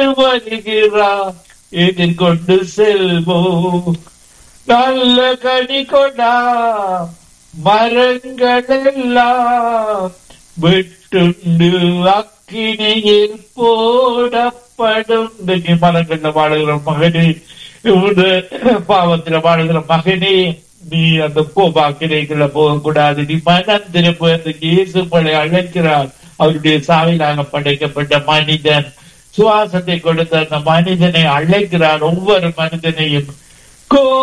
வருகிறார் எதிர்கொண்டு செல்வோம் நல்ல கனி கொடா மரங்கள் எல்லாம் வெட்டுண்டு அக்கினியில் போடப்படும் இன்னைக்கு மரங்கள்ல வாழுகிற மகனே இந்த பாவத்துல வாழுகிற மகனே நீ அந்த கோபாக்கிரைக்குள்ள போகக்கூடாது நீ மனம் திருப்பதுக்கு இயேசு படை அழைக்கிறார் அவருடைய சாவிலாக படைக்கப்பட்ட மனிதன் சுவாசத்தை கொடுத்த அந்த மனிதனை அழைக்கிறார் ஒவ்வொரு மனிதனையும் கோ